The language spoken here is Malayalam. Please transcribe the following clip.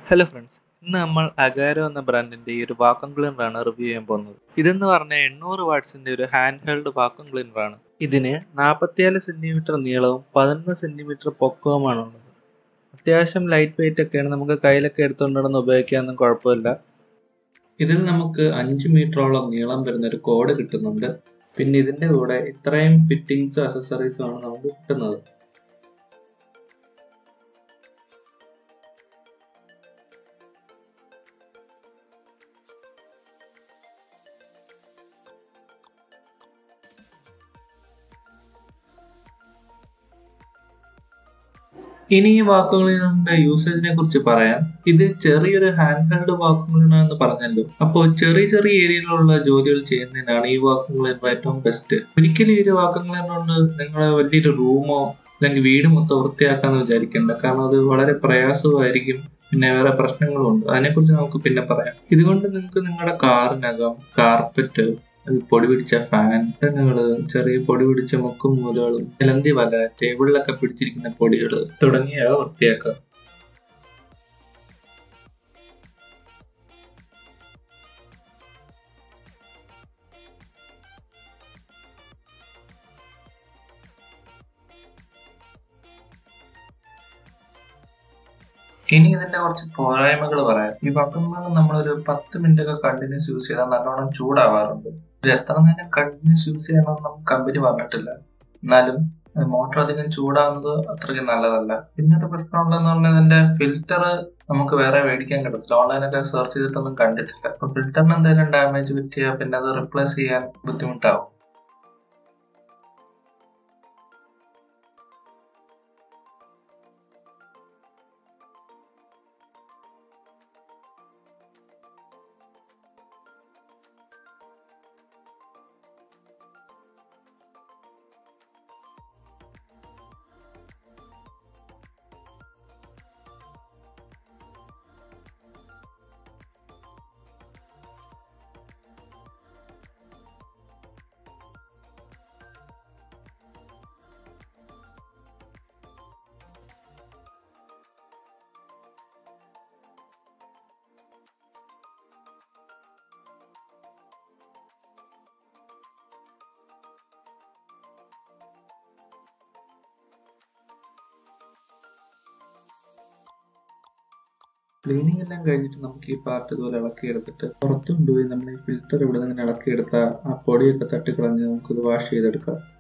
ഹലോ ഫ്രണ്ട്സ് ഇന്ന് നമ്മൾ അഗാരോ എന്ന ബ്രാൻഡിന്റെ ഈ ഒരു വാക്വം ക്ലീനർ ആണ് റിവ്യൂ ചെയ്യാൻ പോകുന്നത് ഇതെന്ന് പറഞ്ഞാൽ എണ്ണൂറ് വാട്ട്സിന്റെ ഒരു ഹാൻഡ് ഹെൽഡ് വാക്വം ക്ലീനർ ആണ് ഇതിന് നാൽപ്പത്തിയാല് സെന്റിമീറ്റർ നീളവും പതിനൊന്ന് സെന്റിമീറ്റർ പൊക്കവുമാണ് ഉള്ളത് അത്യാവശ്യം ലൈറ്റ് വെയിറ്റ് ഒക്കെയാണ് നമുക്ക് കയ്യിലൊക്കെ എടുത്തുകൊണ്ട് നടന്ന് ഉപയോഗിക്കാനൊന്നും കുഴപ്പമില്ല ഇതിൽ നമുക്ക് അഞ്ച് മീറ്ററോളം നീളം വരുന്ന ഒരു കോഡ് കിട്ടുന്നുണ്ട് പിന്നെ ഇതിന്റെ കൂടെ ഇത്രയും ഫിറ്റിംഗ്സും അക്സസറീസും ആണ് നമുക്ക് കിട്ടുന്നത് ഇനി ഈ വാക്കുകളിന്റെ യൂസേജിനെ കുറിച്ച് പറയാം ഇത് ചെറിയൊരു ഹാൻഡ് ഹെൽഡ് വാക്കുകളാണ് എന്ന് പറഞ്ഞല്ലോ അപ്പോൾ ചെറിയ ചെറിയ ഏരിയയിലുള്ള ജോലികൾ ചെയ്യുന്നതിനാണ് ഈ വാക്കുകൾ ഏറ്റവും ബെസ്റ്റ് ഒരിക്കലും ഈ ഒരു വാക്കുകൾ കൊണ്ട് നിങ്ങൾ വലിയൊരു റൂമോ അല്ലെങ്കിൽ വീട് മൊത്തം വൃത്തിയാക്കാന്ന് വിചാരിക്കേണ്ട കാരണം അത് വളരെ പ്രയാസമായിരിക്കും പിന്നെ വേറെ പ്രശ്നങ്ങളും ഉണ്ട് അതിനെക്കുറിച്ച് നമുക്ക് പിന്നെ പറയാം ഇതുകൊണ്ട് നിങ്ങൾക്ക് നിങ്ങളുടെ കാറിനകം കാർപ്പറ്റ് പൊടി പിടിച്ച ഫാൻ ഫാനുകള് ചെറിയ പൊടി പിടിച്ച മുക്കും മൂലകളും ചിലന്തി വല ടേബിളിലൊക്കെ പിടിച്ചിരിക്കുന്ന പൊടികൾ തുടങ്ങിയവ വൃത്തിയാക്കാം ഇനി ഇതിന്റെ കുറച്ച് പോരായ്മകൾ പറയാം ഈ വക്കുമ്പോൾ നമ്മളൊരു പത്ത് മിനിറ്റ് ഒക്കെ കണ്ടിന്യൂസ് യൂസ് ചെയ്താൽ നല്ലോണം ചൂടാവാറുണ്ട് ഇത് എത്ര നേരം കണ്ടിന്യൂസ് യൂസ് ചെയ്യണമെന്ന് നമുക്ക് കമ്പനി പറഞ്ഞിട്ടില്ല എന്നാലും മോട്ടോർ അധികം ചൂടാവുന്നത് അത്രയ്ക്ക് നല്ലതല്ല പിന്നെ ഒരു പ്രശ്നമുള്ളതെന്ന് പറഞ്ഞാൽ ഇതിന്റെ ഫിൽറ്റർ നമുക്ക് വേറെ മേടിക്കാൻ കിട്ടത്തില്ല ഓൺലൈനൊക്കെ സെർച്ച് ചെയ്തിട്ടൊന്നും കണ്ടിട്ടില്ല അപ്പൊ ഫിൽറ്ററിന് എന്തെങ്കിലും ഡാമേജ് പറ്റിയാൽ പിന്നെ അത് റിപ്ലേസ് ചെയ്യാൻ ബുദ്ധിമുട്ടാവും ക്ലീനിങ് എല്ലാം കഴിഞ്ഞിട്ട് നമുക്ക് ഈ പാർട്ട് ഇതുപോലെ ഇളക്കി എടുത്തിട്ട് പുറത്തു കൊണ്ടുപോയി നമ്മൾ ഈ ഫിൽറ്റർ ഇവിടെ നിന്ന് ഇളക്കി എടുത്ത ആ പൊടിയൊക്കെ തട്ടിക്കളഞ്ഞ് നമുക്കിത് വാഷ് ചെയ്തെടുക്കാം